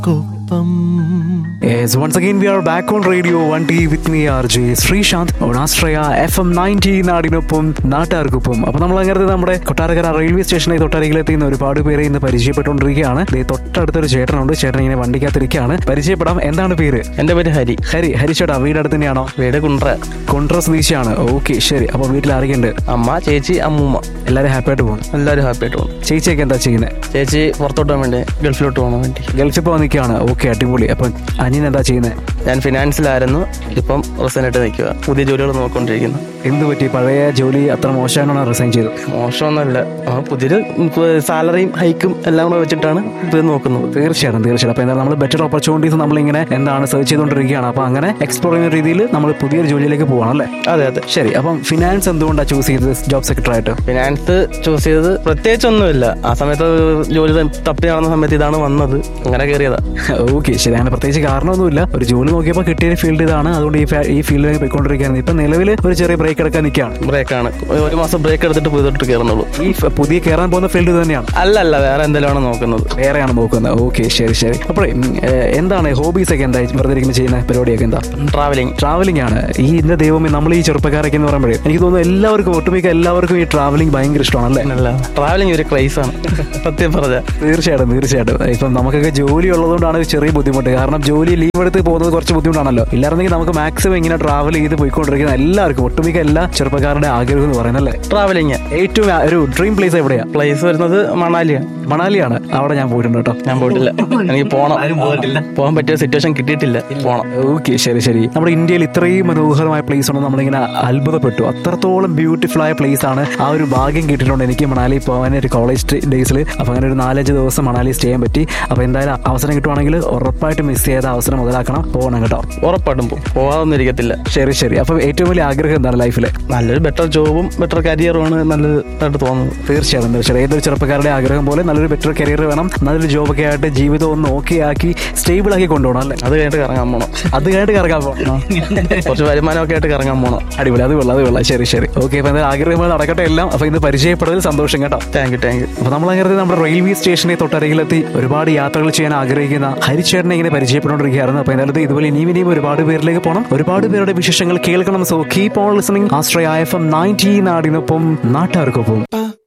Koppam Yes, once again we are back on Radio 1T with me RJ Sreesanth on Astraya FM 90 നാടിനൊപ്പം നാട്ടുകാർക്കൊപ്പം അപ്പൊ നമ്മൾ അങ്ങനെ നമ്മുടെ കൊട്ടാരക്കര റെയിൽവേ സ്റ്റേഷനിൽ തൊട്ടരികിലെത്തിയുന്ന ഒരുപാട് പേരെ ഇന്ന് പരിചയപ്പെട്ടുകൊണ്ടിരിക്കുകയാണ് ദേ തൊട്ടടുത്തൊരു ചേട്ടനുണ്ട് ചേട്ടൻ ഇങ്ങനെ വണ്ടിക്കകത്തിരിക്കുകയാണ് പരിചയപ്പെടാം എന്താണ് പേര് എന്റെ പേര് ഹരി ഹരി ഹരി ചേട്ടാ വീട് അടുത്ത് തന്നെയാണോ വീട് കുണ്ട്ര കൊണ്ട്ര സ്വദേശിയാണ് ഓക്കെ ശരി അപ്പൊ വീട്ടിൽ ആരൊക്കെയുണ്ട് അമ്മ ചേച്ചി അമ്മൂമ്മ എല്ലാവരും ഹാപ്പി ആയിട്ട് പോകും എല്ലാവരും ഹാപ്പി ആയിട്ട് പോകുന്നു ചേച്ചിയൊക്കെ എന്താ ചെയ്യുന്നത് ചേച്ചി പുറത്തോട്ട് പോകാൻ വേണ്ടി ഗൾഫിലോട്ട് പോകാൻ വേണ്ടി ഗൾഫിൽ പോകാൻ നിൽക്കുകയാണ് ഓക്കെ അടിപൊളി അപ്പൊ അനിയൻ എന്താ ചെയ്യുന്നത് ഞാൻ ഫിനാൻസിലായിരുന്നു ഇപ്പം റിസൈൻ ആയിട്ട് നിൽക്കുക പുതിയ ജോലികൾ നോക്കിക്കൊണ്ടിരിക്കുന്നു എന്ത് പറ്റി പഴയ ജോലി അത്ര മോശമാണോ റിസൈൻ ചെയ്തത് മോശമൊന്നുമല്ല ആ പുതിയൊരു സാലറിയും ഹൈക്കും എല്ലാം കൂടെ വെച്ചിട്ടാണ് ഇത് നോക്കുന്നത് തീർച്ചയായിട്ടും തീർച്ചയായിട്ടും അപ്പോൾ എന്തായാലും നമ്മൾ ബെറ്റർ ഓപ്പർച്യൂണിറ്റീസ് നമ്മളിങ്ങനെ എന്താണ് സെർച്ച് ചെയ്തുകൊണ്ടിരിക്കുകയാണ് അപ്പോൾ അങ്ങനെ എക്സ്പ്ലോർ ചെയ്യുന്ന രീതിയിൽ നമ്മൾ പുതിയൊരു ജോലിയിലേക്ക് പോകണം അല്ലേ അതെ അതെ ശരി അപ്പം ഫിനാൻസ് എന്തുകൊണ്ടാണ് ചൂസ് ചെയ്തത് ജോബ് സെക്ടർ ആയിട്ട് ഫിനാൻസ് ചൂസ് ചെയ്തത് പ്രത്യേകിച്ചൊന്നുമില്ല ആ സമയത്ത് ജോലി തപ്പി നടന്ന സമയത്ത് ഇതാണ് വന്നത് അങ്ങനെ കയറിയതാ ഓക്കെ ശരി അങ്ങനെ പ്രത്യേകിച്ച് കാരണമൊന്നുമില്ല ഒരു ജോലി നോക്കിയപ്പോൾ കിട്ടിയ ഫീൽഡ് ഇതാണ് അതുകൊണ്ട് ഈ ഫാ- ഈ ഫീൽഡിലേക്ക് പോയിക്കൊണ്ടിരിക്കുകയാണ് ഇപ്പം നിലവിൽ ഒരു ചെറിയ ബ്രേക്ക് എടുക്കാൻ നിൽക്കുകയാണ് ബ്രേക്കാണ് ഒരു മാസം ബ്രേക്ക് എടുത്തിട്ട് പുതിയതോട്ട് കയറുന്നുള്ളൂ ഈ ഫ- പുതിയ കയറാൻ പോകുന്ന ഫീൽഡ് തന്നെയാണ് അല്ല അല്ല വേറെ എന്തെങ്കിലുമാണ് നോക്കുന്നത് വേറെയാണ് നോക്കുന്നത് ഓക്കെ ശരി ശരി അപ്പോഴേ ഉം, ഏഹ്, എന്താണ് ഹോബീസ് ഒക്കെ എന്താ വെറുതെ ഇരിക്കുമ്പോൾ ചെയ്യുന്ന പരിപാടിയൊക്കെ എന്താ ട്രാവലിംഗ് ട്രാവലിംഗ് ആണ് ഈ ഇന്ന ദൈവമേ നമ്മൾ ഈ ചെറുപ്പക്കാരൊക്കെ എന്ന് പറയുമ്പോഴേ എനിക്ക് തോന്നുന്നു എല്ലാവർക്കും ഒട്ടുമിക്ക എല്ലാവർക്കും ഈ ട്രാവലിംഗ് ഭയങ്കര ഇഷ്ടമാണല്ലേ അല്ല ട്രാവലിംഗ് ഒരു ക്രൈസ് ആണ് സത്യം പറഞ്ഞ തീർച്ചയായിട്ടും തീർച്ചയായിട്ടും ഇപ്പം നമുക്കൊക്കെ ജോലി ഉള്ളതുകൊണ്ടാണ് ഒരു ചെറിയ ബുദ്ധിമുട്ട് കാരണം ജോലി ലീവ് എടുത്ത് പോകുന്നത് കുറച്ച് ബുദ്ധിമുട്ടാണല്ലോ ഇല്ലായിരുന്നെങ്കിൽ നമുക്ക് മാക്സിമം ഇങ്ങനെ ട്രാവൽ ചെയ്ത് പോയിക്കൊണ്ടിരിക്കുന്ന എല്ലാവർക്കും ഒട്ടുമിക്ക എല്ലാ ചെറുപ്പക്കാരുടെ ആഗ്രഹം എന്ന് പറയുന്നല്ലേ ട്രാവലിംഗ് ഏറ്റവും ആ- ഒരു ഡ്രീം പ്ലേസ് എവിടെയാ പ്ലേസ് വരുന്നത് മണാലിയാണ് മണാലിയാണ് അവിടെ ഞാൻ പോയിട്ടുണ്ട് കേട്ടോ ഞാൻ പോയിട്ടില്ല എനിക്ക് പോണം പോകാൻ പറ്റിയ സിറ്റുവേഷൻ കിട്ടിയിട്ടില്ല പോണം ഓക്കെ ശരി ശരി നമ്മുടെ ഇന്ത്യയിൽ ഇത്രയും മനോഹരമായ പ്ലേസ് ഉണ്ടെന്ന് നമ്മളിങ്ങനെ അത്ഭുതപ്പെട്ടു അത്രത്തോളം ബ്യൂട്ടിഫുൾ ആയ പ്ലേസ് ആണ് ആ ഒരു ഭാഗ്യം കിട്ടിയിട്ടുണ്ട് എനിക്ക് മണാലി പോകാൻ ഒരു കോളേജ് ഡേയ്സിൽ അപ്പൊ അങ്ങനെ ഒരു നാലഞ്ച് ദിവസം മണാലി സ്റ്റേ ചെയ്യാൻ പറ്റി അപ്പൊ എന്തായാലും അവസരം കിട്ടുവാണെങ്കിൽ ഉറപ്പായിട്ട് മിസ് ചെയ്ത അവസരം മുതലാക്കണം പോകണം കേട്ടോ ഉറപ്പായിട്ടും പോകും പോകാതൊന്നും ഇരിക്കത്തില്ല ശരി ശരി അപ്പൊ ഏറ്റവും വലിയ ആഗ്രഹം എന്താണ് ലൈഫിൽ നല്ലൊരു ബെറ്റർ ജോബും ബെറ്റർ കരിയറുമാണ് നല്ലതായിട്ട് തോന്നുന്നത് തീർച്ചയായും തീർച്ചയായും ഏതൊരു ചെറുപ്പക്കാരുടെ ആഗ്രഹം പോലെ നല്ലൊരു ബെറ്റർ കരിയർ വേണം നല്ലൊരു ജോബൊക്കെ ആയിട്ട് ജീവിതം ഒന്ന് ഓക്കെ ആക്കി സ്റ്റേബിൾ ആക്കി കൊണ്ടുപോകണം അല്ലേ അത് കഴിഞ്ഞിട്ട് കറങ്ങാൻ പോണം അത് കഴിഞ്ഞിട്ട് കറങ്ങാൻ പോകണം കുറച്ച് വരുമാനമൊക്കെ ആയിട്ട് കറങ്ങാൻ പോണം അടിപൊളി അത് കൊള്ളാം അത് കൊള്ളാം ശരി ശരി ഓക്കെ അപ്പൊ എന്തായാലും ആഗ്രഹങ്ങൾ നടക്കട്ടെ എല്ലാം അപ്പൊ ഇന്ന് പരിചയപ്പെടുന്നതിൽ സന്തോഷം കേട്ടോ താങ്ക് യു താങ്ക് യു അപ്പൊ നമ്മൾ അങ്ങനെ നമ്മുടെ റെയിൽവേ സ്റ്റേഷനെ തൊട്ടരികിലെത്തി ഒരുപാട് യാത്രകൾ ചെയ്യാൻ ആഗ്രഹിക്കുന്ന ഹരിച്ചേട്ടനെ ഇങ്ങനെ പരിചയപ്പെട്ടുകൊണ്ടിരിക്കുകയായിരുന്നു അപ്പൊ എന്തായാലും ഇതുപോലെ ഇനിയും ഇനിയും ഒരുപാട് പേരിലേക്ക് പോകണം ഒരുപാട് പേരുടെ വിശേഷങ്ങൾ കേൾക്കണം so keep on listening Ashraya F M ninety നാടിനൊപ്പം നാട്ടുകാർക്കൊപ്പം